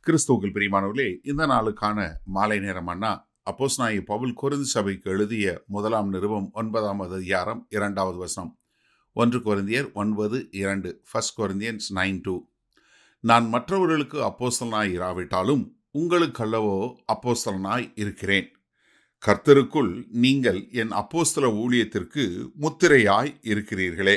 கிறிஸ்துவுக்குள் பிரியமானவர்களே இந்த நாளுக்கான மாலை நேரம் அண்ணா அப்போஸ் நாயி பவுல் கொரிந்து சபைக்கு எழுதிய முதலாம் நிருபம் ஒன்பதாம் அதிகாரம் இரண்டாவது வசனம் ஒன்று கொரிந்தியர் ஒன்பது இரண்டு ஃபர்ஸ்ட் கொரிந்தியன்ஸ் நைன் டூ நான் மற்றவர்களுக்கு அப்போஸ்தலனாய் இராவிட்டாலும் உங்களுக்கல்லவோ அப்போஸ்தலனாய் இருக்கிறேன் கர்த்தருக்குள் நீங்கள் என் அப்போஸ்தல ஊழியத்திற்கு முத்திரையாய் இருக்கிறீர்களே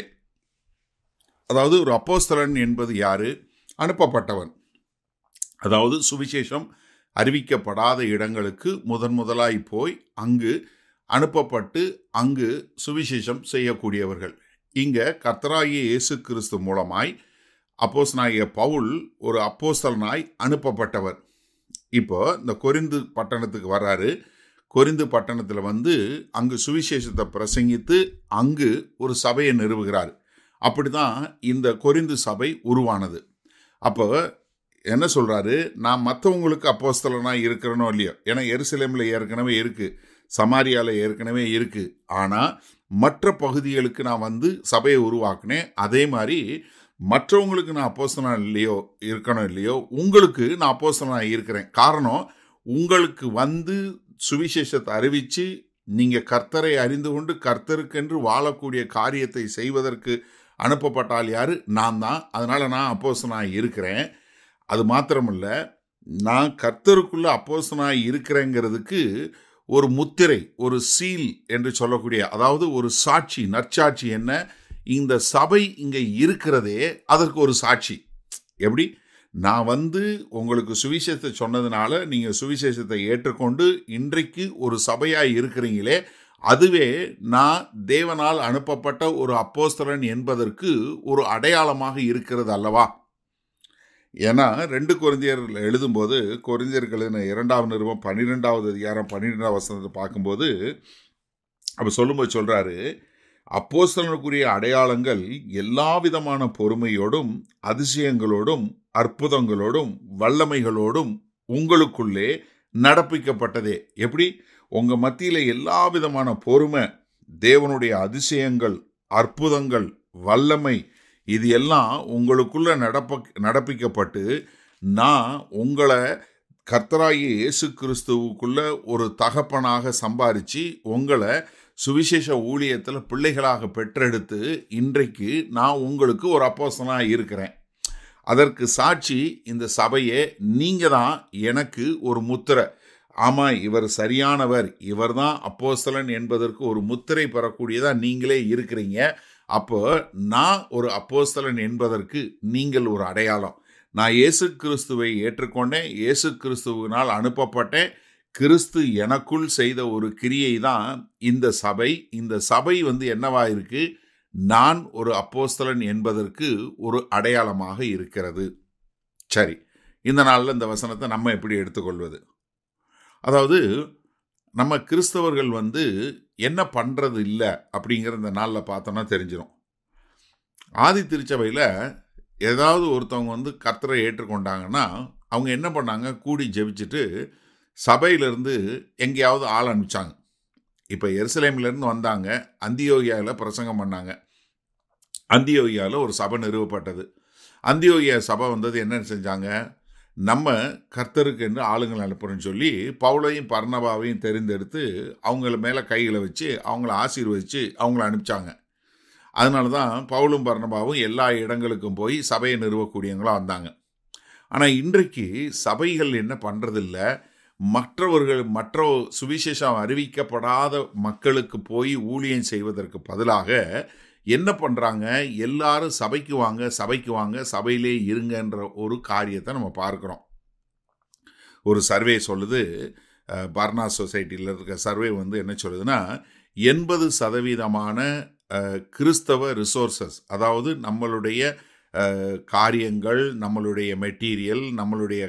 அதாவது ஒரு அப்போஸ்தலன் என்பது யாரு அனுப்பப்பட்டவன் அதாவது சுவிசேஷம் அறிவிக்கப்படாத இடங்களுக்கு முதன் முதலாய் போய் அங்கு அனுப்பப்பட்டு அங்கு சுவிசேஷம் செய்யக்கூடியவர்கள் இங்க கர்த்தராகிய இயேசு கிறிஸ்து மூலமாய் அப்போஸ்தலனாகிய பவுல் ஒரு அப்போஸ்தலனாய் அனுப்பப்பட்டவர் இப்போ இந்த கொரிந்து பட்டணத்துக்கு வர்றாரு கொரிந்து பட்டணத்தில் வந்து அங்கு சுவிசேஷத்தை பிரசங்கித்து அங்கு ஒரு சபையை நிறுவுகிறார் அப்படிதான் இந்த கொரிந்து சபை உருவானது அப்போ என்ன சொல்றாரு நான் மற்றவங்களுக்கு அப்போஸ்தலனா இருக்கிறனோ இல்லையோ ஏன்னா எருசலேமில் ஏற்கனவே இருக்கு சமாரியாவில் ஏற்கனவே இருக்கு ஆனால் மற்ற பகுதிகளுக்கு நான் வந்து சபையை உருவாக்குனேன் அதே மாதிரி மற்றவங்களுக்கு நான் அப்போஸ்தலனா இல்லையோ இருக்கணும் இல்லையோ உங்களுக்கு நான் அப்போஸ்தலனா இருக்கிறேன் காரணம் உங்களுக்கு வந்து சுவிசேஷத்தை அறிவித்து நீங்கள் கர்த்தரை அறிந்து கொண்டு கர்த்தருக்கென்று வாழக்கூடிய காரியத்தை செய்வதற்கு அனுப்பப்பட்டால் யாரு நான் தான் அதனால நான் அப்போஸ்தலனாக இருக்கிறேன் அது மாத்திரமல்ல நான் கர்த்தருக்குள்ள அப்போஸ்தனாய் இருக்கிறேங்கிறதுக்கு ஒரு முத்திரை ஒரு சீல் என்று சொல்லக்கூடிய அதாவது ஒரு சாட்சி நற்சாட்சி என்ன இந்த சபை இங்கே இருக்கிறதே அதற்கு ஒரு சாட்சி எப்படி நான் வந்து உங்களுக்கு சுவிசேஷத்தை சொன்னதுனால நீங்கள் சுவிசேஷத்தை ஏற்றுக்கொண்டு இன்றைக்கு ஒரு சபையாக இருக்கிறீங்களே அதுவே நான் தேவனால் அனுப்பப்பட்ட ஒரு அப்போஸ்தலன் என்பதற்கு ஒரு அடையாளமாக இருக்கிறது அல்லவா ஏன்னா ரெண்டு குறைந்தியர் எழுதும்போது குறைந்தியர்கள் இரண்டாவது நிறுவம் பன்னிரெண்டாவது அதிகாரம் பன்னிரெண்டாவது வசனத்தை பார்க்கும்போது அப்போ சொல்லும்போது சொல்கிறாரு அப்போஸ்தலனுக்குரிய அடையாளங்கள் எல்லா விதமான பொறுமையோடும் அதிசயங்களோடும் அற்புதங்களோடும் வல்லமைகளோடும் உங்களுக்குள்ளே நடப்பிக்கப்பட்டதே எப்படி உங்கள் மத்தியில் எல்லா விதமான பொறுமை தேவனுடைய அதிசயங்கள் அற்புதங்கள் வல்லமை இது எல்லாம் உங்களுக்குள்ள நடப்ப நடப்பிக்கப்பட்டு நான் உங்களை கர்த்தராகிய இயேசு கிறிஸ்துவுக்குள்ள ஒரு தகப்பனாக சம்பாரித்து உங்களை சுவிசேஷ ஊழியத்தில் பிள்ளைகளாக பெற்றெடுத்து இன்றைக்கு நான் உங்களுக்கு ஒரு அப்போசனாக இருக்கிறேன் அதற்கு சாட்சி இந்த சபையே நீங்கள் தான் எனக்கு ஒரு முத்திரை ஆமாம் இவர் சரியானவர் இவர் தான் அப்போஸ்தலன் என்பதற்கு ஒரு முத்திரை பெறக்கூடியதாக நீங்களே இருக்கிறீங்க அப்போ நான் ஒரு அப்போஸ்தலன் என்பதற்கு நீங்கள் ஒரு அடையாளம் நான் இயேசு கிறிஸ்துவை ஏற்றுக்கொண்டேன் இயேசு கிறிஸ்துவினால் அனுப்பப்பட்டேன் கிறிஸ்து எனக்குள் செய்த ஒரு கிரியை தான் இந்த சபை இந்த சபை வந்து என்னவா இருக்கு நான் ஒரு அப்போஸ்தலன் என்பதற்கு ஒரு அடையாளமாக இருக்கிறது சரி இந்த நாளில் இந்த வசனத்தை நம்ம எப்படி எடுத்துக்கொள்வது அதாவது நம்ம கிறிஸ்தவர்கள் வந்து என்ன பண்ணுறது இல்லை அப்படிங்கிற இந்த நாளில் பார்த்தோன்னா தெரிஞ்சிடும் ஆதி திருச்சபையில் ஏதாவது ஒருத்தவங்க வந்து கர்த்தரை ஏற்றுக்கொண்டாங்கன்னா அவங்க என்ன பண்ணாங்க கூடி ஜெபிச்சுட்டு சபையிலேருந்து எங்கேயாவது ஆள் அனுப்பிச்சாங்க இப்போ எருசலேம்லேருந்து வந்தாங்க அந்தியோகியாவில் பிரசங்கம் பண்ணாங்க அந்தியோகியாவில் ஒரு சபை நிறுவப்பட்டது அந்தியோகியா சபை வந்தது என்ன செஞ்சாங்க நம்ம கர்த்தருக்கு என்று ஆளுங்களை அனுப்புறோன்னு சொல்லி பவுலையும் பர்ணபாவையும் தெரிந்தெடுத்து அவங்கள மேலே கைகளை வச்சு அவங்கள ஆசீர்வதித்து அவங்கள அனுப்பிச்சாங்க அதனால தான் பவுலும் பர்ணபாவும் எல்லா இடங்களுக்கும் போய் சபையை நிறுவக்கூடியவங்களாக வந்தாங்க ஆனால் இன்றைக்கு சபைகள் என்ன பண்ணுறதில்ல மற்றவர்கள் மற்ற சுவிசேஷம் அறிவிக்கப்படாத மக்களுக்கு போய் ஊழியம் செய்வதற்கு பதிலாக என்ன பண்ணுறாங்க எல்லாரும் சபைக்கு வாங்க சபைக்கு வாங்க சபையிலே இருங்கன்ற ஒரு காரியத்தை நம்ம பார்க்குறோம் ஒரு சர்வே சொல்லுது பர்னா சொசைட்டியில் இருக்க சர்வே வந்து என்ன சொல்லுதுன்னா எண்பது சதவீதமான கிறிஸ்தவ ரிசோர்சஸ் அதாவது நம்மளுடைய காரியங்கள் நம்மளுடைய மெட்டீரியல் நம்மளுடைய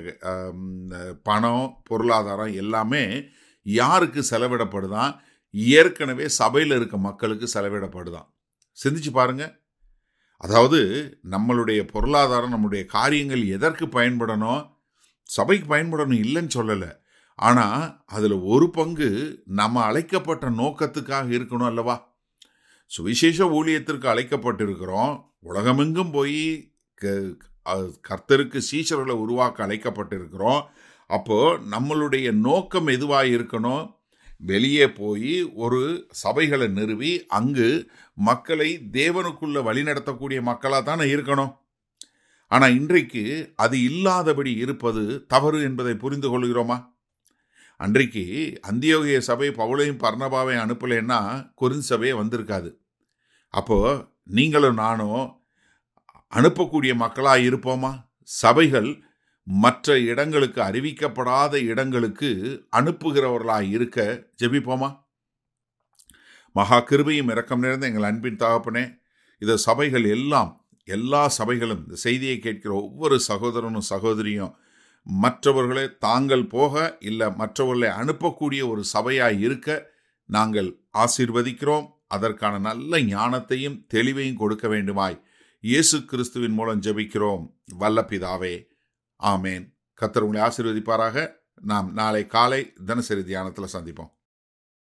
பணம் பொருளாதாரம் எல்லாமே யாருக்கு செலவிடப்படுதான் ஏற்கனவே சபையில் இருக்க மக்களுக்கு செலவிடப்படுதான் சிந்திச்சு பாருங்க அதாவது நம்மளுடைய பொருளாதாரம் நம்மளுடைய காரியங்கள் எதற்கு பயன்படணும் சபைக்கு பயன்படணும் இல்லைன்னு சொல்லலை ஆனால் அதில் ஒரு பங்கு நம்ம அழைக்கப்பட்ட நோக்கத்துக்காக இருக்கணும் அல்லவா சுவிசேஷ ஊழியத்திற்கு அழைக்கப்பட்டிருக்கிறோம் உலகமெங்கும் போய் அது கர்த்தருக்கு சீஷர்களை உருவாக்க அழைக்கப்பட்டிருக்கிறோம் அப்போ நம்மளுடைய நோக்கம் எதுவாக இருக்கணும் வெளியே போய் ஒரு சபைகளை நிறுவி அங்கு மக்களை தேவனுக்குள்ள வழிநடத்தக்கூடிய மக்களாக தானே இருக்கணும் ஆனால் இன்றைக்கு அது இல்லாதபடி இருப்பது தவறு என்பதை புரிந்து கொள்கிறோமா அன்றைக்கு அந்தியோகிய சபை பவுளையும் பர்ணபாவை அனுப்பலைன்னா குறிந்த சபையே வந்திருக்காது அப்போ நீங்களும் நானும் அனுப்பக்கூடிய மக்களாக இருப்போமா சபைகள் மற்ற இடங்களுக்கு அறிவிக்கப்படாத இடங்களுக்கு அனுப்புகிறவர்களாக இருக்க ஜெபிப்போமா மகா கிருபையும் இரக்கம் நிறைந்த எங்கள் அன்பின் தகப்பனே இது சபைகள் எல்லாம் எல்லா சபைகளும் இந்த செய்தியை கேட்கிற ஒவ்வொரு சகோதரனும் சகோதரியும் மற்றவர்களை தாங்கள் போக இல்லை மற்றவர்களை அனுப்பக்கூடிய ஒரு சபையாய் இருக்க நாங்கள் ஆசீர்வதிக்கிறோம் அதற்கான நல்ல ஞானத்தையும் தெளிவையும் கொடுக்க வேண்டுமாய் இயேசு கிறிஸ்துவின் மூலம் ஜெபிக்கிறோம் வல்ல பிதாவே ஆமேன் கத்தர் உங்களை ஆசீர்வதிப்பாராக நாம் நாளை காலை தினசரி தியானத்தில் சந்திப்போம்